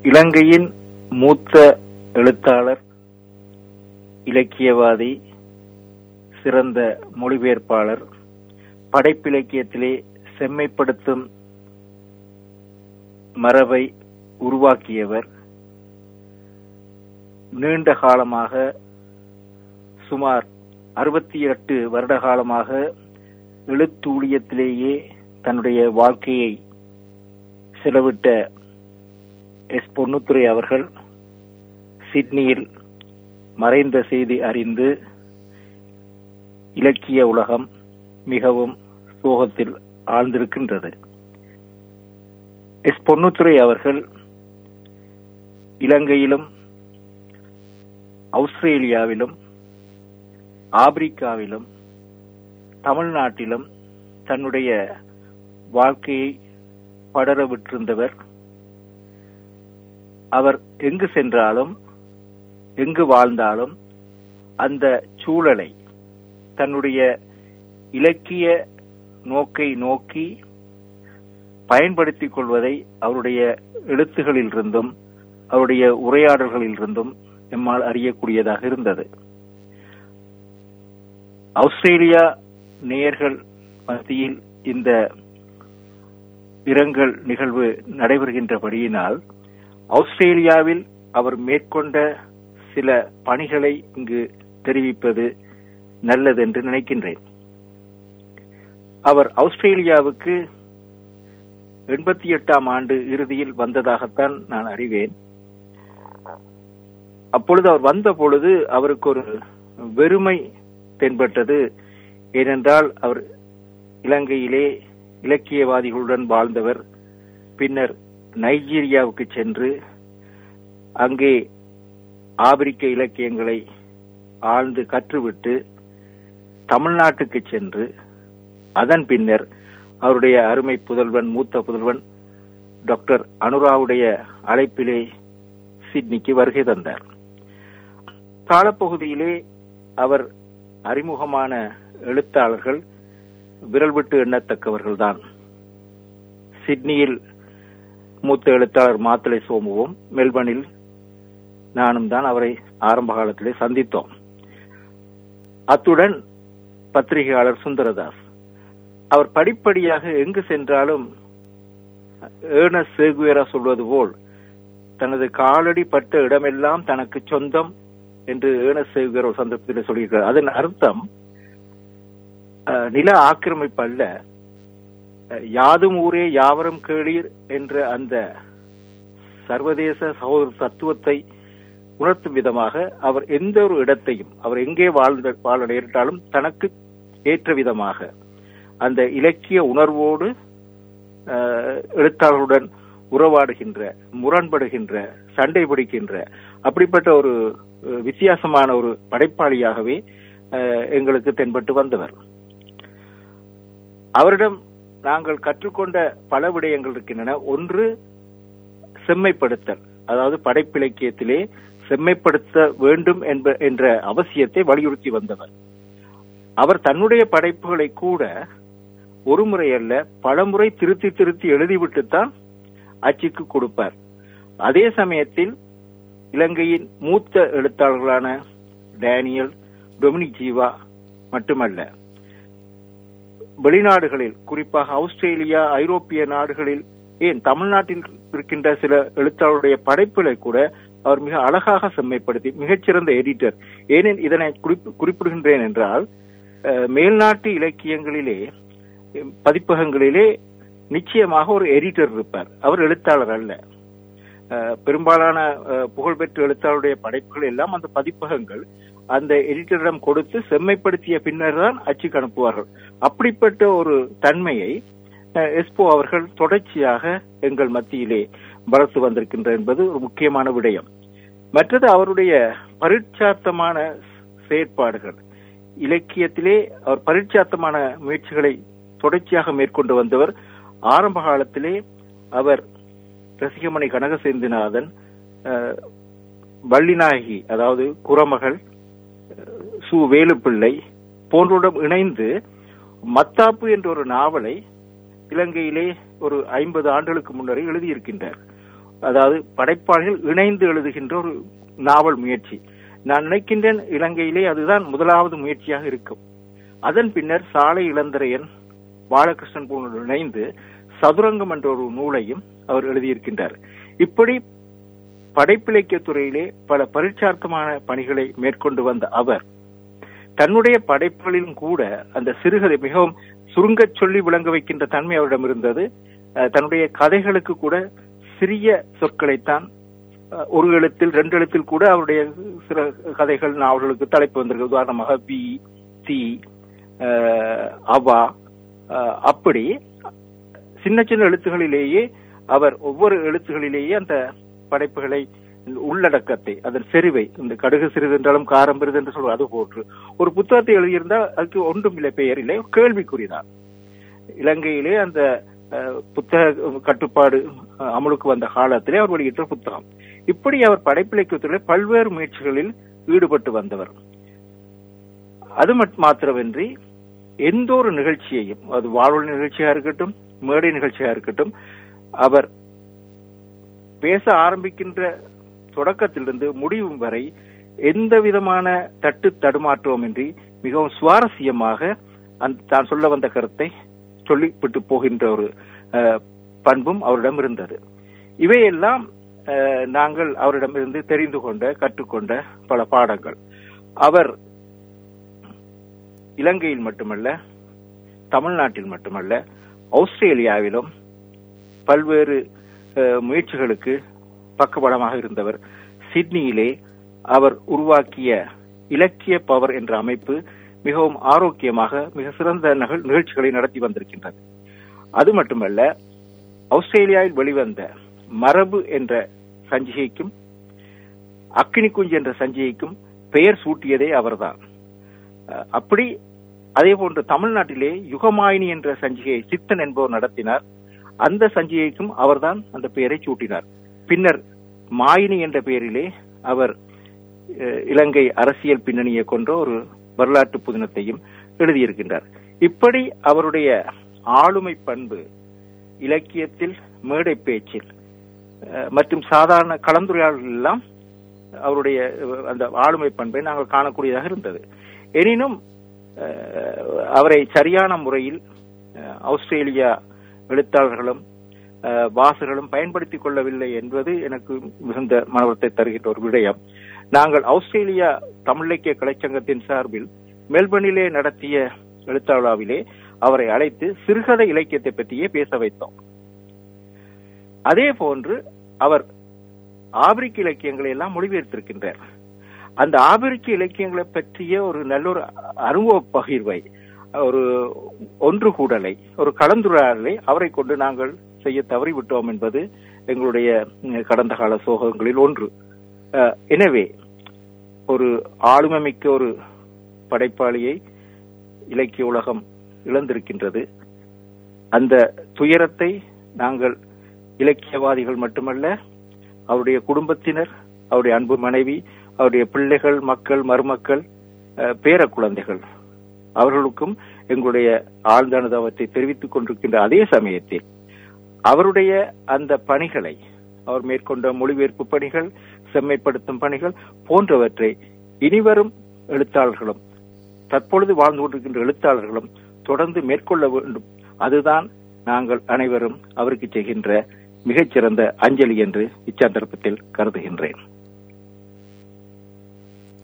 இலங்கையின் மூத்த எழுத்தாளர் இலக்கியவாதி சிறந்த மொழிபெயர்ப்பாளர் படைப்பிலக்கியத்திலே செம்மைப்படுத்தும் மரபை உருவாக்கியவர் நீண்ட காலமாக சுமார் அறுபத்தி எட்டு வருட காலமாக எழுத்தூழியத்திலேயே தன்னுடைய வாழ்க்கையை செலவிட்ட எஸ் பொன்னுத்துறை அவர்கள் சிட்னியில் மறைந்த செய்தி அறிந்து இலக்கிய உலகம் மிகவும் சோகத்தில் ஆழ்ந்திருக்கின்றது எஸ் பொன்னுத்துறை அவர்கள் இலங்கையிலும் ஆஸ்திரேலியாவிலும் ஆப்பிரிக்காவிலும் தமிழ்நாட்டிலும் தன்னுடைய வாழ்க்கையை படர விட்டிருந்தவர் அவர் எங்கு சென்றாலும் எங்கு வாழ்ந்தாலும் அந்த சூழலை தன்னுடைய இலக்கிய நோக்கை நோக்கி பயன்படுத்திக் கொள்வதை அவருடைய எழுத்துகளில் இருந்தும் அவருடைய உரையாடல்களில் இருந்தும் நம்மால் அறியக்கூடியதாக இருந்தது ஆஸ்திரேலியா நேயர்கள் மத்தியில் இந்த இரங்கல் நிகழ்வு நடைபெறுகின்றபடியினால் ஆஸ்திரேலியாவில் அவர் மேற்கொண்ட சில பணிகளை இங்கு தெரிவிப்பது நல்லது என்று நினைக்கின்றேன் அவர் ஆஸ்திரேலியாவுக்கு எண்பத்தி எட்டாம் ஆண்டு இறுதியில் வந்ததாகத்தான் நான் அறிவேன் அப்பொழுது அவர் வந்த பொழுது அவருக்கு ஒரு வெறுமை தென்பட்டது ஏனென்றால் அவர் இலங்கையிலே இலக்கியவாதிகளுடன் வாழ்ந்தவர் பின்னர் நைஜீரியாவுக்கு சென்று அங்கே ஆப்பிரிக்க இலக்கியங்களை ஆழ்ந்து கற்றுவிட்டு தமிழ்நாட்டுக்கு சென்று அதன் பின்னர் அவருடைய அருமை புதல்வன் மூத்த புதல்வன் டாக்டர் அனுராவுடைய அழைப்பிலே சிட்னிக்கு வருகை தந்தார் காலப்பகுதியிலே அவர் அறிமுகமான எழுத்தாளர்கள் விரல் விட்டு எண்ணத்தக்கவர்கள்தான் சிட்னியில் மூத்த எழுத்தாளர் மாத்தலை சோமுவும் மெல்பர்னில் நானும் தான் அவரை ஆரம்ப காலத்திலே சந்தித்தோம் அத்துடன் பத்திரிகையாளர் சுந்தரதாஸ் அவர் படிப்படியாக எங்கு சென்றாலும் ஏர்னஸ் சேகுவேரா சொல்வது போல் தனது காலடி பட்ட இடமெல்லாம் தனக்கு சொந்தம் என்று ஏர்னஸ் சேகுவேரா ஒரு சந்தர்ப்பத்தில் சொல்லியிருக்கிறார் அதன் அர்த்தம் நில ஆக்கிரமிப்பு அல்ல யாதும் ஊரே யாவரும் கேளீர் என்ற அந்த சர்வதேச சகோதர தத்துவத்தை உணர்த்தும் விதமாக அவர் எந்த ஒரு இடத்தையும் அவர் எங்கே வாழ்ந்த வாழ நேரிட்டாலும் தனக்கு ஏற்ற விதமாக அந்த இலக்கிய உணர்வோடு எழுத்தாளர்களுடன் உறவாடுகின்ற முரண்படுகின்ற சண்டை பிடிக்கின்ற அப்படிப்பட்ட ஒரு வித்தியாசமான ஒரு படைப்பாளியாகவே எங்களுக்கு தென்பட்டு வந்தவர் அவரிடம் நாங்கள் கற்றுக்கொண்ட பல விடயங்கள் இருக்கின்றன ஒன்று செம்மைப்படுத்தல் அதாவது படைப்பிலக்கியத்திலே செம்மைப்படுத்த வேண்டும் என்ப என்ற அவசியத்தை வலியுறுத்தி வந்தவர் அவர் தன்னுடைய படைப்புகளை கூட ஒரு முறை அல்ல பல முறை திருத்தி திருத்தி எழுதிவிட்டுத்தான் அச்சுக்கு கொடுப்பார் அதே சமயத்தில் இலங்கையின் மூத்த எழுத்தாளர்களான டேனியல் டொமினிக் ஜீவா மட்டுமல்ல வெளிநாடுகளில் குறிப்பாக ஆஸ்திரேலியா ஐரோப்பிய நாடுகளில் ஏன் தமிழ்நாட்டில் இருக்கின்ற சில எழுத்தாளருடைய படைப்புகளை கூட அவர் மிக அழகாக செம்மைப்படுத்தி மிகச்சிறந்த எடிட்டர் ஏனென் இதனை குறிப்பிடுகின்றேன் என்றால் மேல்நாட்டு இலக்கியங்களிலே பதிப்பகங்களிலே நிச்சயமாக ஒரு எடிட்டர் இருப்பார் அவர் எழுத்தாளர் அல்ல பெரும்பாலான புகழ்பெற்ற எழுத்தாளருடைய படைப்புகள் எல்லாம் அந்த பதிப்பகங்கள் அந்த எடிட்டரிடம் கொடுத்து செம்மைப்படுத்திய பின்னர் தான் அச்சுக்கு அனுப்புவார்கள் அப்படிப்பட்ட ஒரு தன்மையை எஸ்போ அவர்கள் தொடர்ச்சியாக எங்கள் மத்தியிலே வளர்த்து வந்திருக்கின்ற என்பது ஒரு முக்கியமான விடயம் மற்றது அவருடைய பரீட்சார்த்தமான செயற்பாடுகள் இலக்கியத்திலே அவர் பரீட்சார்த்தமான முயற்சிகளை தொடர்ச்சியாக மேற்கொண்டு வந்தவர் ஆரம்ப காலத்திலே அவர் ரசிகமணி கனகசேந்திநாதன் வள்ளிநாயகி அதாவது குரமகள் சு வேலுப்பிள்ளை போன்றோடும் இணைந்து மத்தாப்பு என்ற ஒரு நாவலை இலங்கையிலே ஒரு ஐம்பது ஆண்டுகளுக்கு முன்னரே எழுதியிருக்கின்றார் அதாவது படைப்பாளிகள் இணைந்து எழுதுகின்ற ஒரு நாவல் முயற்சி நான் நினைக்கின்றேன் இலங்கையிலே அதுதான் முதலாவது முயற்சியாக இருக்கும் அதன் பின்னர் சாலை இளந்திரையன் பாலகிருஷ்ணன் போன்று இணைந்து சதுரங்கம் என்ற ஒரு நூலையும் அவர் எழுதியிருக்கின்றார் இப்படி படைப்பிலக்கிய துறையிலே பல பரீட்சார்த்தமான பணிகளை மேற்கொண்டு வந்த அவர் தன்னுடைய படைப்புகளிலும் கூட அந்த சிறுகதை மிகவும் சுருங்கச் சொல்லி விளங்க வைக்கின்ற தன்மை அவரிடம் இருந்தது அஹ், தன்னுடைய கதைகளுக்கு கூட சிறிய சொற்களைத்தான் அஹ், ஒரு எழுத்தில் ரெண்டு எழுத்தில் கூட அவருடைய சில கதைகள் நாவல்களுக்கு தலைப்பு வந்திருக்கு உதாரணமாக வி தி அஹ், அவா அஹ், அப்படி சின்ன சின்ன எழுத்துகளிலேயே அவர் ஒவ்வொரு எழுத்துகளிலேயே அந்த படைப்புகளை உள்ளடக்கத்தை அதன் செறிவை இந்த கடுகு சிறிது என்றாலும் காரம் பெரிது என்று சொல்வது அது போன்று ஒரு புத்தகத்தை எழுதியிருந்தால் அதுக்கு ஒன்றும் இல்லை பெயர் இல்லை கேள்விக்குறிதான் இலங்கையிலே அந்த அஹ், புத்தக கட்டுப்பாடு அஹ், அமலுக்கு வந்த காலத்திலே அவர் வெளியிட்ட புத்தகம் இப்படி அவர் படைப்பிலக்கியத்திலே பல்வேறு முயற்சிகளில் ஈடுபட்டு வந்தவர் அது மட்- மாத்திரமின்றி எந்த ஒரு நிகழ்ச்சியையும் அது வாழ்வொலி நிகழ்ச்சியா இருக்கட்டும் மேடை நிகழ்ச்சியா இருக்கட்டும் அவர் பேச ஆரம்பிக்கின்ற தொடக்கத்திலிருந்து முடிவு வரை எந்த விதமான தட்டு தடுமாற்றமின்றி மிகவும் சுவாரஸ்யமாக அந்த தான் சொல்ல வந்த கருத்தை சொல்லிவிட்டு போகின்ற ஒரு அஹ், பண்பும் அவரிடம் இருந்தது இவையெல்லாம் அஹ், நாங்கள் அவரிடமிருந்து தெரிந்து கொண்ட கற்றுக்கொண்ட பல பாடங்கள் அவர் இலங்கையில் மட்டுமல்ல தமிழ்நாட்டில் மட்டுமல்ல ஆஸ்திரேலியாவிலும் பல்வேறு அஹ், முயற்சிகளுக்கு பக்கபலமாக இருந்தவர் சிட்னியிலே அவர் உருவாக்கிய இலக்கிய பவர் என்ற அமைப்பு மிகவும் ஆரோக்கியமாக மிக சிறந்த நகழ்- நிகழ்ச்சிகளை நடத்தி வந்திருக்கின்றது அது மட்டுமல்ல ஆஸ்திரேலியாவில் வெளிவந்த மரபு என்ற சஞ்சிகைக்கும் அக்கினி குஞ்சு என்ற சஞ்சிகைக்கும் பெயர் சூட்டியதே அவர்தான் அஹ், அப்படி அதே போன்று தமிழ்நாட்டிலே யுகமாயினி என்ற சஞ்சிகையை சித்தன் என்பவர் நடத்தினார் அந்த சஞ்சிகைக்கும் அவர்தான் அந்த பெயரை சூட்டினார் பின்னர் மாயினி என்ற பெயரிலே அவர் அஹ், இலங்கை அரசியல் பின்னணியை கொண்ட ஒரு வரலாற்று புதினத்தையும் எழுதியிருக்கின்றார் இப்படி அவருடைய ஆளுமை பண்பு இலக்கியத்தில் மேடை பேச்சில் அஹ், மற்றும் சாதாரண கலந்துரையாடல்கள் எல்லாம் அவருடைய அஹ், அந்த ஆளுமை பண்பை நாங்கள் காணக்கூடியதாக இருந்தது எனினும் அஹ், அவரை சரியான முறையில் அஹ், ஆஸ்திரேலியா எழுத்தாளர்களும் அஹ், வாசகர்களும் பயன்படுத்திக் கொள்ளவில்லை என்பது எனக்கு மிகுந்த மனவத்தை தருகின்ற ஒரு விடயம் நாங்கள் ஆஸ்திரேலியா தமிழிலக்கிய கலைச்சங்கத்தின் சார்பில் மெல்பர்னிலே நடத்திய எழுத்தாளராவிலே அவரை அழைத்து சிறுகதை இலக்கியத்தை பற்றியே பேச வைத்தோம் அதே போன்று அவர் ஆபிரிக்க இலக்கியங்களை எல்லாம் மொழிபெயர்த்திருக்கின்றார் அந்த ஆபிரிக்க இலக்கியங்களை பற்றிய ஒரு நல்ல ஒரு அனுபவ பகிர்வை ஒரு ஒன்று கூடலை ஒரு கலந்துரையாடலை அவரை கொண்டு நாங்கள் செய்ய தவறிவிட்டோம் என்பது எங்களுடைய ம், கடந்த கால சோகங்களில் ஒன்று அஹ், எனவே ஒரு ஆளுமைமிக்க ஒரு படைப்பாளியை இலக்கிய உலகம் இழந்திருக்கின்றது அந்த துயரத்தை நாங்கள் இலக்கியவாதிகள் மட்டுமல்ல அவருடைய குடும்பத்தினர் அவருடைய அன்பு மனைவி அவருடைய பிள்ளைகள் மக்கள் மருமக்கள் அஹ், பேர குழந்தைகள் அவர்களுக்கும் எங்களுடைய ஆழ்ந்த அனுதாபத்தை தெரிவித்துக் கொண்டிருக்கின்ற அதே சமயத்தில் அவருடைய அந்த பணிகளை அவர் மேற்கொண்ட மொழிபெயர்ப்பு பணிகள் செம்மைப்படுத்தும் பணிகள் போன்றவற்றை இனிவரும் எழுத்தாளர்களும் தற்பொழுது வாழ்ந்து கொண்டிருக்கின்ற எழுத்தாளர்களும் தொடர்ந்து மேற்கொள்ள வேண்டும் அதுதான் நாங்கள் அனைவரும் அவருக்கு செய்கின்ற மிகச்சிறந்த அஞ்சலி என்று இச்சந்தர்ப்பத்தில் கருதுகின்றேன்